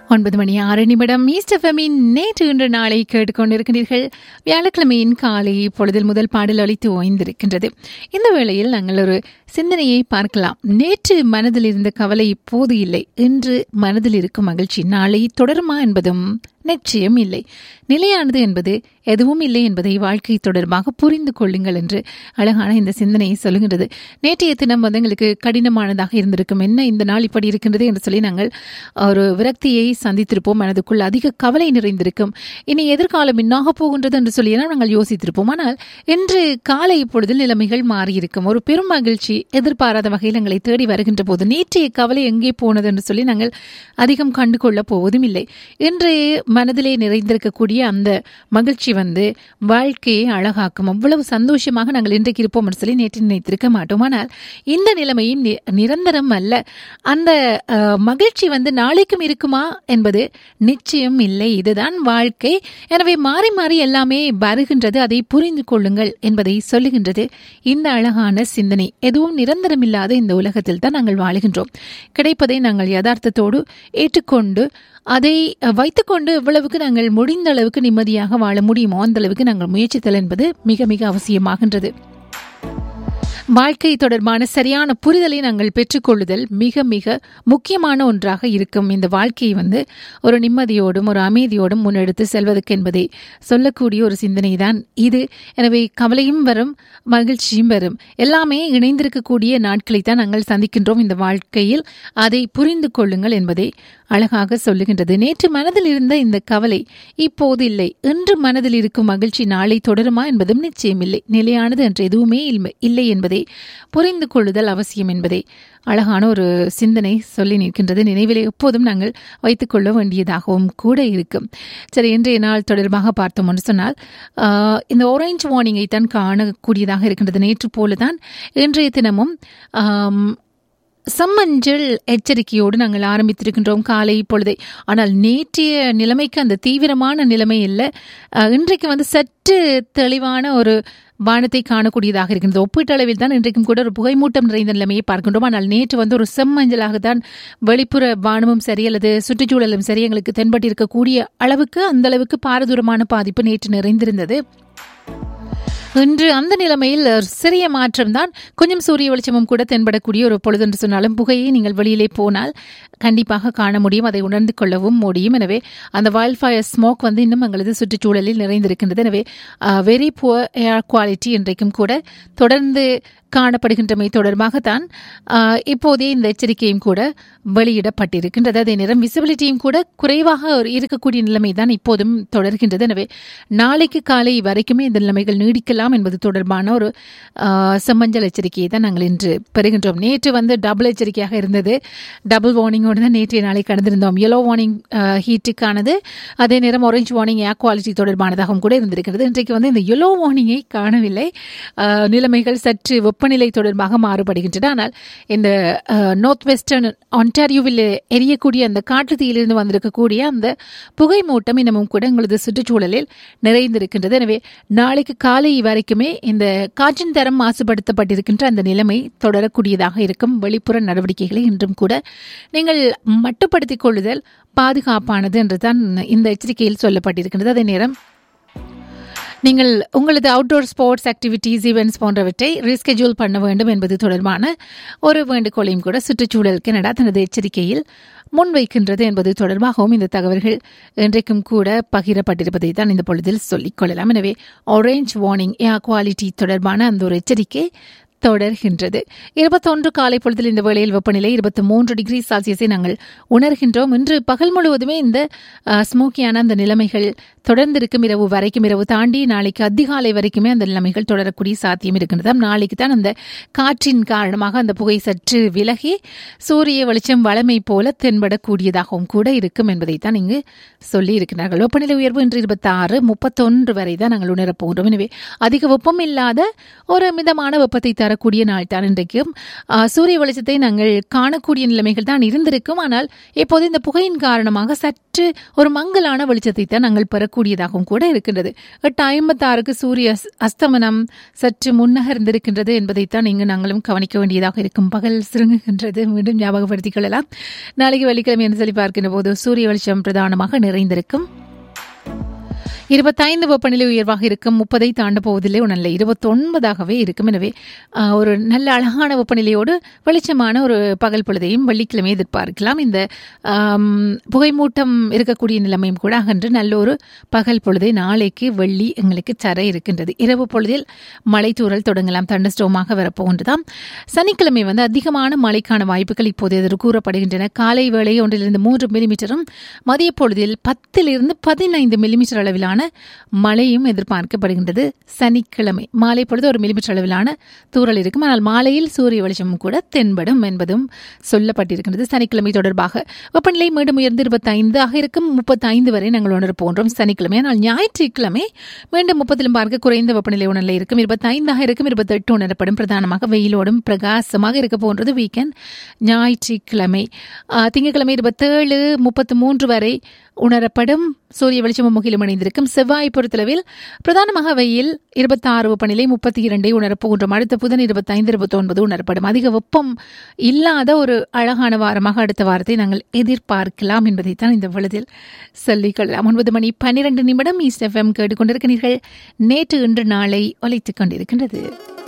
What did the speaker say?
ஒன்பது மணி ஆறு நிமிடம் ஈஸ்டஃபமின் நேற்று இன்று நாளை கேட்டுக்கொண்டிருக்கிறீர்கள் வியாழக்கிழமையின் காலை பொழுதில் முதல் பாடல் அளித்து ஓய்ந்திருக்கின்றது இந்த வேளையில் நாங்கள் ஒரு சிந்தனையை பார்க்கலாம் நேற்று மனதில் இருந்த கவலை இப்போது இல்லை இன்று மனதில் இருக்கும் மகிழ்ச்சி நாளை தொடருமா என்பதும் நிச்சயம் இல்லை நிலையானது என்பது எதுவும் இல்லை என்பதை வாழ்க்கை தொடர்பாக புரிந்து கொள்ளுங்கள் என்று அழகான இந்த சிந்தனையை சொல்லுகின்றது நேற்றைய தினம் வந்து எங்களுக்கு கடினமானதாக இருந்திருக்கும் என்ன இந்த நாள் இப்படி இருக்கின்றது என்று சொல்லி நாங்கள் ஒரு விரக்தியை சந்தித்திருப்போம் மனதுக்குள் அதிக கவலை நிறைந்திருக்கும் இனி எதிர்காலம் என்னாக போகின்றது என்று சொல்லி நாங்கள் யோசித்திருப்போம் ஆனால் இன்று காலை இப்பொழுதில் நிலைமைகள் மாறியிருக்கும் ஒரு பெரும் மகிழ்ச்சி எதிர்பாராத வகையில் எங்களை தேடி வருகின்ற போது நேற்றைய கவலை எங்கே போனது என்று சொல்லி நாங்கள் அதிகம் கண்டுகொள்ளப் போவதும் இல்லை இன்று மனதிலே நிறைந்திருக்கக்கூடிய அந்த மகிழ்ச்சி வந்து வாழ்க்கையை அழகாக்கும் அவ்வளவு சந்தோஷமாக நாங்கள் இன்றைக்கு இருப்போம் என்று சொல்லி நேற்று நினைத்திருக்க மாட்டோம் ஆனால் இந்த நிலைமையும் நி- நிரந்தரம் அல்ல அந்த அஹ், மகிழ்ச்சி வந்து நாளைக்கும் இருக்குமா என்பது நிச்சயம் இல்லை இதுதான் வாழ்க்கை எனவே மாறி மாறி எல்லாமே வருகின்றது அதை புரிந்து கொள்ளுங்கள் என்பதை சொல்லுகின்றது இந்த அழகான சிந்தனை எதுவும் நிரந்தரமில்லாத இந்த உலகத்தில் தான் நாங்கள் வாழுகின்றோம் கிடைப்பதை நாங்கள் யதார்த்தத்தோடு ஏற்றுக்கொண்டு அதை அஹ், வைத்துக்கொண்டு இவ்வளவுக்கு நாங்கள் முடிந்த அளவுக்கு நிம்மதியாக வாழ முடியுமோ அந்த அளவுக்கு நாங்கள் முயற்சித்தல் என்பது மிக மிக அவசியமாகின்றது வாழ்க்கை தொடர்பான சரியான புரிதலை நாங்கள் பெற்றுக்கொள்ளுதல் மிக மிக முக்கியமான ஒன்றாக இருக்கும் இந்த வாழ்க்கையை வந்து ஒரு நிம்மதியோடும் ஒரு அமைதியோடும் முன்னெடுத்து செல்வதற்கு என்பதை சொல்லக்கூடிய ஒரு சிந்தனை தான் இது எனவே கவலையும் வரும் மகிழ்ச்சியும் வரும் எல்லாமே இணைந்திருக்கக்கூடிய நாட்களை தான் நாங்கள் சந்திக்கின்றோம் இந்த வாழ்க்கையில் அதை புரிந்து கொள்ளுங்கள் என்பதை அழகாக சொல்லுகின்றது நேற்று மனதில் இருந்த இந்த கவலை இப்போது இல்லை இன்று மனதில் இருக்கும் மகிழ்ச்சி நாளை தொடருமா என்பதும் நிச்சயமில்லை நிலையானது என்று எதுவுமே இல்ல- இல்லை என்பதை புரிந்து கொள்ளுதல் அவசியம் என்பதை அழகான ஒரு சிந்தனை சொல்லி நிற்கின்றது நினைவிலே எப்போதும் நாங்கள் வைத்துக்கொள்ள வேண்டியதாகவும் கூட இருக்கும் சரி இன்றைய நாள் தொடர்பாக பார்த்தோம் என்று சொன்னால் ஆஹ், இந்த ஆரஞ்சு வார்னிங்கை தான் காணக்கூடியதாக இருக்கின்றது நேற்று போலதான் இன்றைய தினமும் ஆம், சம்மஞ்சள் எச்சரிக்கையோடு நாங்கள் ஆரம்பித்திருக்கின்றோம் காலை பொழுதை ஆனால் நேற்றைய நிலைமைக்கு அந்த தீவிரமான நிலைமை இல்லை அஹ், இன்றைக்கு வந்து சற்று தெளிவான ஒரு வானத்தை காணக்கூடியதாக இருக்கின்றது ஒப்பீட்டளவில் தான் இன்றைக்கும் கூட ஒரு புகைமூட்டம் நிறைந்த நிலைமையை பார்க்கின்றோம் ஆனால் நேற்று வந்து ஒரு செம்மஞ்சளாக தான் வெளிப்புற வானமும் சரி அல்லது சுற்றுச்சூழலும் சரி எங்களுக்கு தென்பட்டிருக்கக்கூடிய அளவுக்கு அந்த அளவுக்கு பாரதூரமான பாதிப்பு நேற்று நிறைந்திருந்தது இன்று அந்த நிலைமையில் ஒரு சிறிய மாற்றம்தான் கொஞ்சம் சூரிய வெளிச்சமும் கூட தென்படக்கூடிய ஒரு பொழுது என்று சொன்னாலும் புகையை நீங்கள் வெளியிலே போனால் கண்டிப்பாக காண முடியும் அதை உணர்ந்து கொள்ளவும் முடியும் எனவே அந்த வைல்ட் ஃபயர் ஸ்மோக் வந்து இன்னும் எங்களது சுற்றுச்சூழலில் நிறைந்திருக்கின்றது எனவே வெரி புவர் ஏர் குவாலிட்டி இன்றைக்கும் கூட தொடர்ந்து காணப்படுகின்றமை தொடர்பாகத்தான் ஆஹ், இப்போதே இந்த எச்சரிக்கையும் கூட வெளியிடப்பட்டிருக்கின்றது அதே நேரம் விசிபிலிட்டியும் கூட குறைவாக ஒரு இருக்கக்கூடிய நிலைமை தான் இப்போதும் தொடர்கின்றது எனவே நாளைக்கு காலை வரைக்குமே இந்த நிலைமைகள் நீடிக்கலாம் என்பது தொடர்பான ஒரு ஆஹ், செம்மஞ்சள் எச்சரிக்கையை தான் நாங்கள் இன்று பெறுகின்றோம் நேற்று வந்து டபுள் எச்சரிக்கையாக இருந்தது டபுள் வார்னிங்கோடு தான் நேற்றைய நாளை கடந்திருந்தோம் yellow வார்னிங் ஹீட்டுக்கானது அதே நேரம் ஆரஞ்சு வார்னிங் ஏர் குவாலிட்டி தொடர்பானதாகவும் கூட இருந்திருக்கிறது இன்றைக்கு வந்து இந்த yellow வார்னிங்கை காணவில்லை ஆஹ், நிலைமைகள் சற்று வெப்பநிலை தொடர்பாக மாறுபடுகின்றன ஆனால் இந்த நார்த் வெஸ்டர்ன் ஒன்டாரியோவில் எரியக்கூடிய அந்த காட்டுத்தீயிலிருந்து வந்திருக்கக்கூடிய அந்த புகை மூட்டம் இன்னமும் கூட எங்களது சுற்றுச்சூழலில் நிறைந்திருக்கின்றது எனவே நாளைக்கு காலை வரைக்குமே இந்த காற்றின் தரம் மாசுபடுத்தப்பட்டிருக்கின்ற அந்த நிலைமை தொடரக்கூடியதாக இருக்கும் வெளிப்புற நடவடிக்கைகளை இன்றும் கூட நீங்கள் மட்டுப்படுத்திக் கொள்ளுதல் பாதுகாப்பானது என்றுதான் இந்த எச்சரிக்கையில் சொல்லப்பட்டிருக்கின்றது அதே நேரம் நீங்கள் உங்களது அவுட்டோர் ஸ்போர்ட்ஸ் ஆக்டிவிட்டீஸ் ஈவெண்ட்ஸ் போன்றவற்றை ரீஸ்கெட்யூல் பண்ண வேண்டும் என்பது தொடர்பான ஒரு வேண்டுகோளையும் கூட சுற்றுச்சூழல் கனடா தனது எச்சரிக்கையில் முன்வைக்கின்றது என்பது தொடர்பாகவும் இந்த தகவல்கள் இன்றைக்கும் கூட பகிரப்பட்டிருப்பதை தான் இந்த பொழுதில் சொல்லிக் கொள்ளலாம் எனவே ஆரஞ்ச் வார்னிங் ஏர் குவாலிட்டி தொடர்பான அந்த ஒரு எச்சரிக்கை தொடர்கின்றது இருபத்தொன்று காலை பொழுதில் இந்த வேளையில் வெப்பநிலை இருபத்தி மூன்று டிகிரி செல்சியஸை நாங்கள் உணர்கின்றோம் இன்று பகல் முழுவதுமே இந்த அஹ், ஸ்மோக்கியான அந்த நிலைமைகள் தொடர்ந்து இருக்கும் இரவு வரைக்கும் இரவு தாண்டி நாளைக்கு அதிகாலை வரைக்குமே அந்த நிலைமைகள் தொடரக்கூடிய சாத்தியம் இருக்கின்றது நாளைக்கு தான் அந்த காற்றின் காரணமாக அந்த புகை சற்று விலகி சூரிய வெளிச்சம் வளமை போல தென்படக்கூடியதாகவும் கூட இருக்கும் என்பதைத்தான் இங்கு சொல்லி இருக்கிறார்கள் வெப்பநிலை உயர்வு இன்று இருபத்தி ஆறு முப்பத்தொன்று வரை தான் நாங்கள் உணரப் போகின்றோம் எனவே அதிக வெப்பம் இல்லாத ஒரு மிதமான வெப்பத்தை தரும் தரக்கூடிய நாள் தான் இன்றைக்கும் ஆ, சூரிய வெளிச்சத்தை நாங்கள் காணக்கூடிய நிலைமைகள் தான் இருந்திருக்கும் ஆனால் இப்போது இந்த புகையின் காரணமாக சற்று ஒரு மங்கலான வெளிச்சத்தை தான் நாங்கள் பெறக்கூடியதாகவும் கூட இருக்கின்றது எட்டு ஐம்பத்தாறுக்கு சூரிய அஸ்- அஸ்தமனம் சற்று முன்னகர்ந்திருக்கின்றது என்பதைத்தான் இங்கு நாங்களும் கவனிக்க வேண்டியதாக இருக்கும் பகல் சுருங்குகின்றது மீண்டும் ஞாபகப்படுத்திக் கொள்ளலாம் நாளைக்கு வெள்ளிக்கிழமை என்று சொல்லி பார்க்கின்ற போது சூரிய வெளிச்சம் பிரதானமாக நிறைந்திருக்கும் இருபத்தைந்து வெப்பநிலை உயர்வாக இருக்கும் முப்பதை தாண்ட போவதில்லை ஒன்றில்லை இருபத்தொன்பதாகவே இருக்கும் எனவே ஆ, ஒரு நல்ல அழகான வெப்பநிலையோடு வெளிச்சமான ஒரு பகல் பொழுதையும் வெள்ளிக்கிழமை எதிர்பார்க்கலாம் இந்த ஆம், புகைமூட்டம் இருக்கக்கூடிய நிலைமையும் கூட அகன்று நல்ல ஒரு பகல் பொழுதை நாளைக்கு வெள்ளி எங்களுக்கு தர இருக்கின்றது இரவு பொழுதில் மழை தூறல் தொடங்கலாம் தண்டஸ்டோமாக வரப்போகின்றதாம் சனிக்கிழமை வந்து அதிகமான மழைக்கான வாய்ப்புகள் இப்போது எதிர் கூறப்படுகின்றன காலை வேளை ஒன்றிலிருந்து மூன்று மில்லிமீட்டரும் மதிய பொழுதில் பத்திலிருந்து பதினைந்து மில்லிமீட்டர் அளவிலான மழையும் எதிர்பார்க்கப்படுகின்றது சனிக்கிழமை மாலை பொழுது ஒரு மில்லிமீட்டர் அளவிலான தூறல் இருக்கும் ஆனால் மாலையில் சூரிய வெளிச்சமும் கூட தென்படும் என்பதும் சொல்லப்பட்டிருக்கின்றது சனிக்கிழமை தொடர்பாக வெப்பநிலை மீண்டும் உயர்ந்து இருபத்தைந்தாக இருக்கும் முப்பத்தைந்து வரை நாங்கள் உணர போன்றோம் சனிக்கிழமை ஆனால் ஞாயிற்றுக்கிழமை மீண்டும் முப்பத்திலும் பார்க்க குறைந்த வெப்பநிலை உணர்நிலை இருக்கும் இருபத்தைந்தாக இருக்கும் இருபத்தெட்டு உணரப்படும் பிரதானமாக வெயிலோடும் பிரகாசமாக இருக்க போன்றது வீக்கெண்ட் ஞாயிற்றுக்கிழமை ஆ, திங்கட்கிழமை இருபத்தேழு முப்பத்து மூன்று வரை உணரப்படும் சூரிய வெளிச்சமும் முகிலும் இணைந்திருக்கும் செவ்வாய் பொறுத்தளவில் பிரதானமாக வெயில் இருபத்தாறு வெப்பநிலை முப்பத்தி இரண்டை உணரப்போகின்றோம் அடுத்த புதன் இருபத்தைந்து இருபத்தொன்பது உணரப்படும் அதிக வெப்பம் இல்லாத ஒரு அழகான வாரமாக அடுத்த வாரத்தை நாங்கள் எதிர்பார்க்கலாம் என்பதைத்தான் இந்த பொழுதில் சொல்லிக்கொள்ளலாம் ஒன்பது மணி பன்னிரண்டு நிமிடம் ஈஸ்ட் எஃப்எம் கேட்டுக்கொண்டிருக்கிறீர்கள் நேற்று இன்று நாளை ஒலித்துக் கொண்டிருக்கின்றது